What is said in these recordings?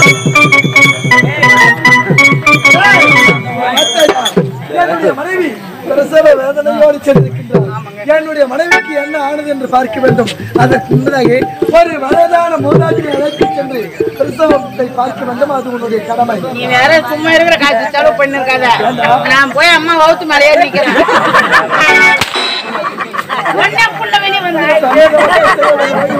என்னுடைய மனைவி பிரசவ வேதனையோடு சென்றிருக்கின்றார் என்னுடைய மனைவிக்கு என்ன ஆனது என்று பார்க்க வேண்டும் அதற்கு முன்னதாக ஒரு வயதான மூதாட்டியை அழைத்து சென்று பிரசவத்தை பார்க்க வேண்டும் அது உன்னுடைய கடமை நீ வேற சும்மா இருக்கிற காசு செலவு பண்ணிருக்காத நான் போய் அம்மா வவுத்து மேலே ஏறி நிக்கிறேன் உடனே புள்ள வெளியே வந்து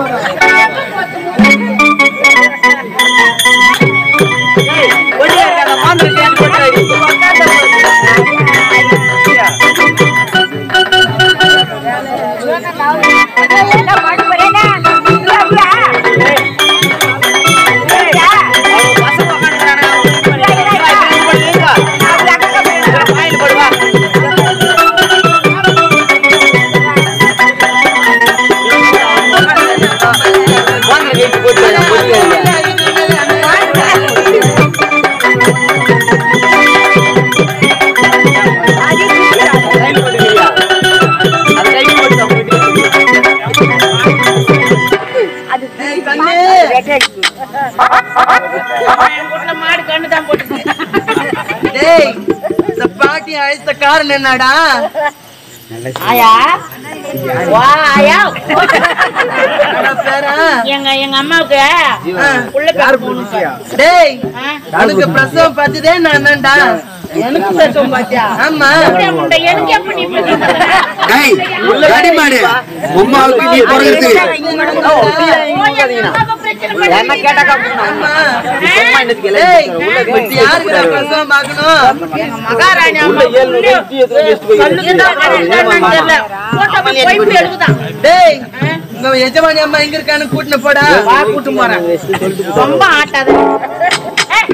மாடு கண்ணு தான் போட்டு டேய் இந்த பாட்டி அழைத்த காரணம் என்னடா ஆயா வா ஆயா என்னடா பேரா எங்க எங்க அம்மாவுக்கு புள்ள பேர் போகணும் டேய் ஆ? உனக்கு பிரசவம் பார்த்ததே நான் தான்டா எனக்கு பிரசவம் பாத்தியா ஆமா அப்படியே முண்டை, எனக்கு எப்படி நீ பிரசவம் பார்த்த? டேய் கடிமாடு உமாவுக்கு நீ பிறகுறது ஓ, எங்க அம்மாவை பிரச்சனை பண்ணி ஆமா. டேய், இப்ப யாருக்குடா பிரசவம் பார்க்கணும் எங்க மகாராணி அம்மா சொல்லுங்க, தெரியல. போட்டோ போய் போய் எழுதுதான். டேய் உங்க எஜமானி அம்மா எங்க இருக்கான்னு கூட்டின போடா வா, கூட்டு போறேன். ரொம்ப ஆட்டாத ஏய்.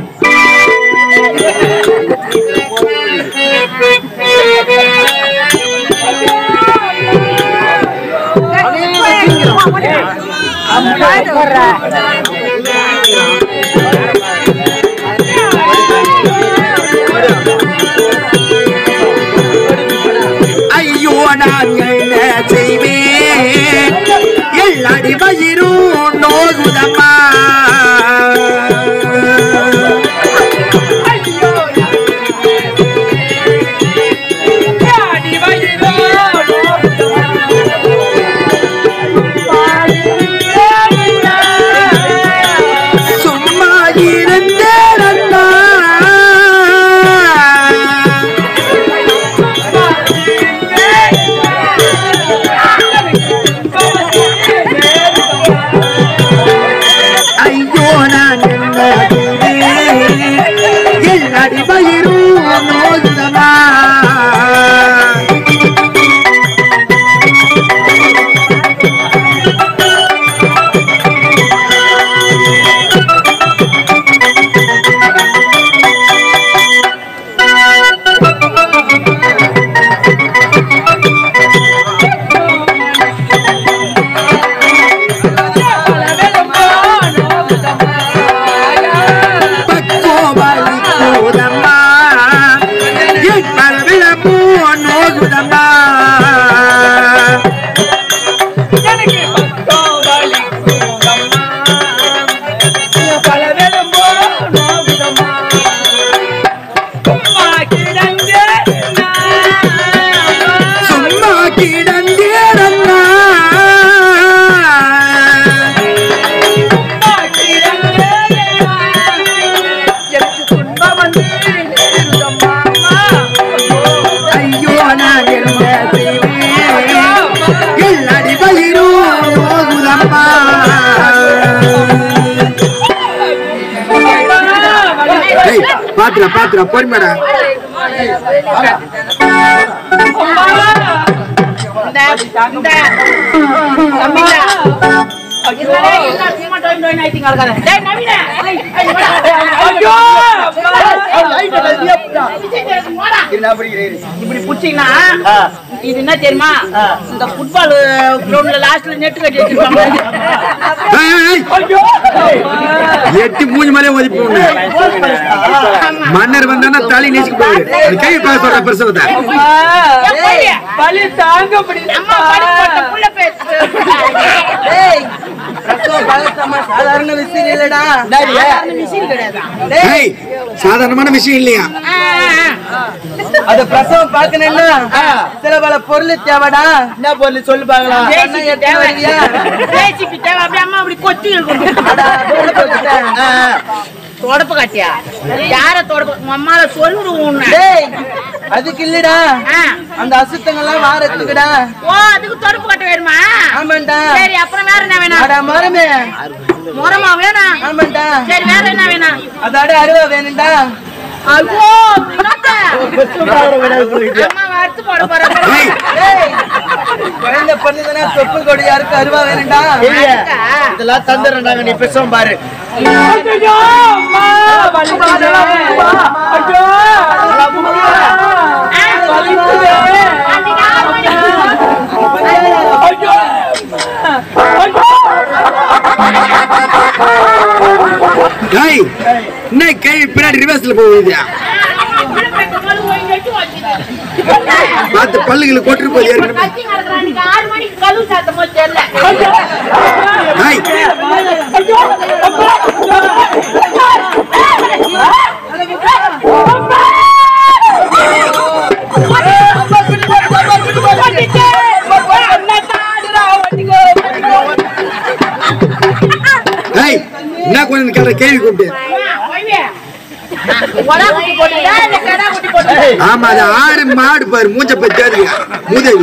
ஐயோ நான் என்ன செய்வேன் எல்லாடி வயிறும் நோகுதம்மா சும்மா இருந்தேனம்மா ஐயோ நான் என்ன எல்லாடி வயிறும் நோகுதம்மா பக்கோபலி போதம்மா என் மரபிழப்போ நோகுதம்மா சும்மா கிடந்தேரம்மா ஐயோ நான் என்ன செய்வேன் எல்லாடி வயிறும் நோகுதம்மா ஏய் பாத்துற பாத்துற பொறுமைடா இந்த இந்த தம்பிங்களா இதனால எல்லா சீமா டோய் டோய் ஆயிட்டீங்க அழகாத டேய் நவீன ஐயோ இப்படி புடிச்சீங்கன்னா இது என்ன தெரியுமா இந்த ஃபுட்பால் கிரவுண்ட்ல லாஸ்ட்ல நெட் கட்டி வச்சிருப்பாங்க ஏய், ஏய், ஏய். எட்டி மூஞ்சி மேலே ஒதுப்பி உன்னை. மன்னர் வந்தானா தலை நேசிக்க போகுது அது கை பார்க்க சொல்ற பிரசவத்தை பலி தாங்க முடியல அம்மா பலி போட்ட புள்ள பேசு டேய் பிரசவம் பார்க்கமா சாதாரண விஷயம் இல்லடா மிஷின் கிடையாது ஏய் சாதாரணமான விஷயம் இல்லையா அது பிரசவம் பார்க்கணும்னா சில பல பொருள் தேவைடா என்ன பொருள் சொல்லு பாக்கலாம் பேசிக்கு தேவை பேசிக்கு தேவை அப்படியே அம்மா அப்படி கொத்தி இருக்கணும் அடா, பொருள் கொடுத்துட்டேன். தொடப்பு காட்டியா யார தொடப்பு உன் அம்மால சொல்லுடு உன்னை டேய் அதுக்கு இல்லடா ஆ. அந்த அசுத்தங்கள்லாம் வாரத்துக்குடா ஓ அதுக்கு தொடப்பு கட்ட வேணுமா ஆமாண்டா சரி அப்புறம் வேற என்ன வேணும் அடா மரமே முறமா வேணும் ஆமாண்டா சரி வேற என்ன வேணும் அதோட அருவா வேணும்டா ஐயோ வினோத்த. அம்மா வறுத்து போட போறாங்க ஏய் டேய் குழந்தை பிறந்ததுன்னா தொப்பு கொடி யாருக்கு அருவா வேணும்டா இதெல்லாம் தந்துடுறாங்க நீ பேசுவோம் பாரு ஏய் என்ன கேள்வி பின்னாடி ரிவர்ஸ்ல போகுது பார்த்து பல்லுகளை கொட்டு போது ஏற்கனவே ஆறு மணிக்கு கழுவு சாத்தம் போது தெரியல ஏய் ஏய் என்ன கொஞ்சம் கேட்ட கேள்வி கூப்பிட்டு ஆமா அது ஆடு மாடு பாரு மூஞ்ச பத்தாது மூதேவி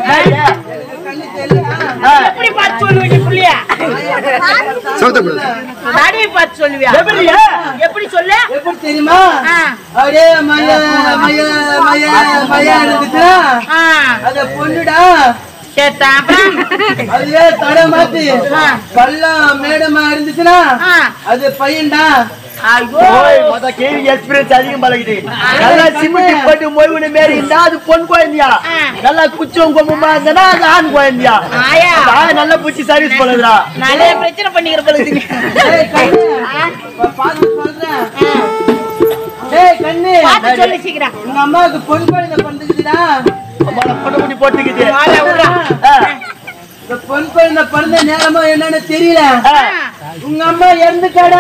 எப்படி பார்த்து சொல்லுவ நீ புள்ளைய? சவுத்தப்படாது தடவி பார்த்து சொல்லுவியா எப்படி சொல்லு எப்படி தெரியுமா ஆ. அப்படியே மய மய மய மய இருந்துச்சுன்னா ஆ, அத பொண்ணுடா சேத்தா, அப்புறம்? அதுவே தடை மாத்தி பள்ளம் மேடமா இருந்துச்சுன்னா ஆ. அது பையன்டா ஐயோ, கேள்வி எக்ஸ்பீரியன்ஸ் அதிகம் பழகுது நல்லா சிமெண்ட் போட்டு மொய்வுன மாரி இருந்தா அது பொன் குழந்தையா ஆ. நல்லா குச்சம் கொம்புமா இருந்தனா அது ஆண் குழந்தையா ஆயா, ஆ, நல்லா பூச்சி சர்வீஸ் பண்ணுதுடா நிறைய பிரச்சனை பண்ணிக்கிற பொழுது ஏய் கண்ணு இப்ப பார்த்து சொல்றேன் ஏய் கண்ணு பார்த்து சொல்லு சீக்கிரம் உங்க அம்மாவுக்கு பொன் குழந்தை பிறந்துக்குதுடா அம்மாட பொண்ணு குட்டி போட்டுக்குது வாடா, விட்றா. ஆ, இந்த பொன் குழந்தை பிறந்த நேரமா என்னன்னு தெரியல ஆ. உங்க அம்மா இறந்துட்டாடா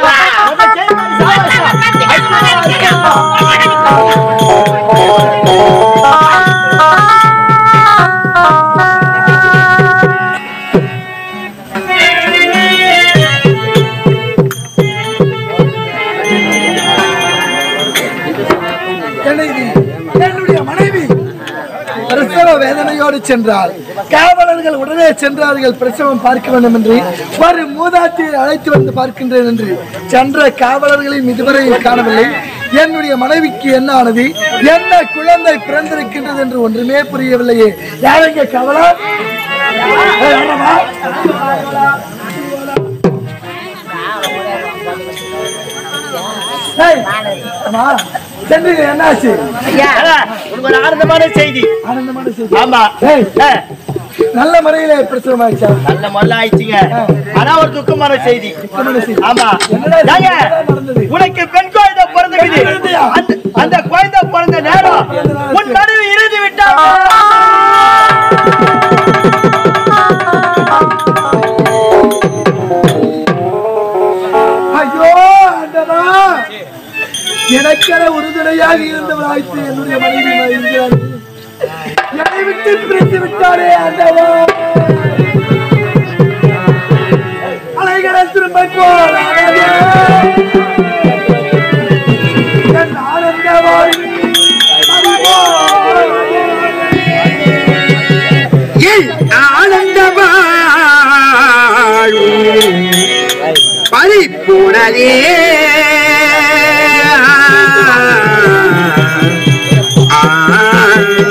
என்னைவி, என்னுடைய மனைவி பிரசவ வேதனையோடு சென்றால் காவலர்கள் உடனே சென்றார்கள் பிரசவம் பார்க்க வேண்டும் என்று ஒரு மூதாட்டியை அழைத்து வந்து பார்க்கின்றேன் என்று சென்ற காவலர்களின் இதுவரையில் காணவில்லை என்னுடைய மனைவிக்கு என்ன ஆனது என்ன குழந்தை பிறந்திருக்கின்றது என்று ஒன்றுமே புரியவில்லையே யாருங்க காவலர் ஏய், யாரம்மா? ஏய், அம்மா, சென்றீங்க என்னாச்சு ஐயா, உனக்கு ஒரு ஆனந்தமான செய்தி ஆனந்தமான செய்தி ஆமா ஏய், ஆ, நல்ல முறையில பிரசவம் ஆயிடுச்சா நல்ல முதல்ல ஆயிடுச்சுங்க ஆனா ஒரு துக்கமான செய்தி துக்கமான செய்தி. ஆமா என்னடா இது? ஏங்க, என்னடா நடந்தது? உனக்கு பெண் குழந்தை பிறந்துக்குது பிறந்துயா? அந்த- அந்த குழந்தை பிறந்த நேரம் உன் மனைவி இறுதி விட்டா ஐயோ ஆண்டவா எனக்கென உறுதுணையாக இருந்தவராய்த்து என்னுடைய மனைவி இருக்கிறார் என்னை விட்டு பிரித்து விட்டாரே ஆண்டவா அலைகளை திரும்ப போல் ஆனதே. என் ஆனந்த வாழ்வு பறிபோனதே. என் ஆனந்த வாழ்வு பறிப்போனதே ஆ.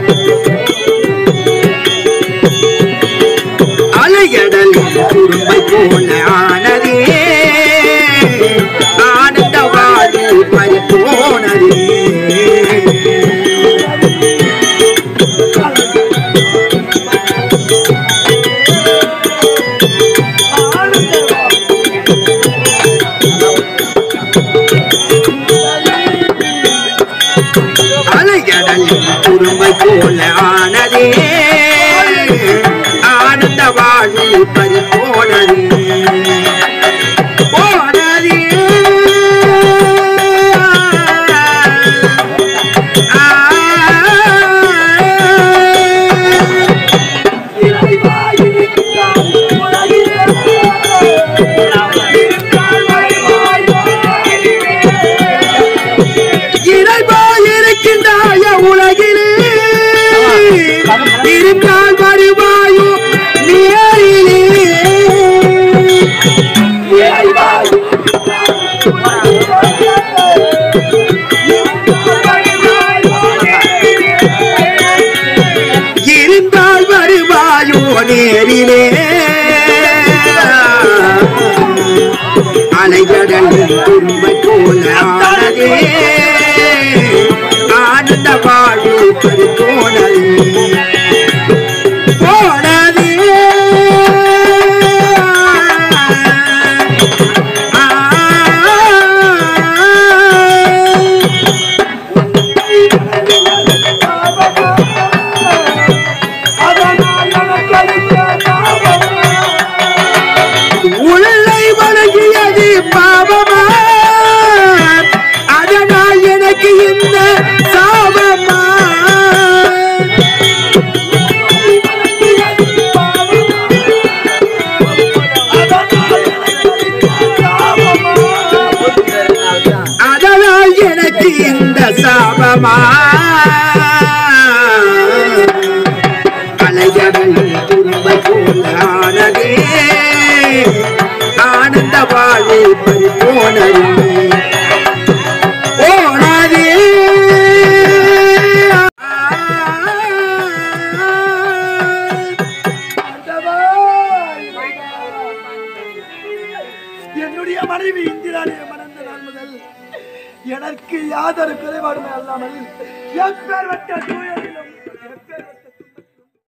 அலையடல் குறும்பை குறும்பை போல ஆனதே ஆனந்த வாழ்வு பறி போனதே போனதே இறைவாயிருக்கின்றாய உலகிலே இருந்தால் வருவாயோ நேரிலே இருந்தால் வருவாயோ நேரிலே அலைகடல் துன்பை போல ஆனதே ஆனந்த வாழ்வு பறி போனதே போனதே ஆ உள்ளை வணங்கியது பாவமா அதனால் எனக்கு இந்த சாபமா அதனால் எனக்கு இந்த சாபமா அலையடல் துன்பை போலானதே ஆனந்த வாழ்வு பறி போனதே போனதே என்னுடைய மனைவி இந்திராணியை மணந்த நாள் முதல் எனக்கு யாதொரு குறைபாடுமே அல்லாமல் எப்பேற்பட்ட தூய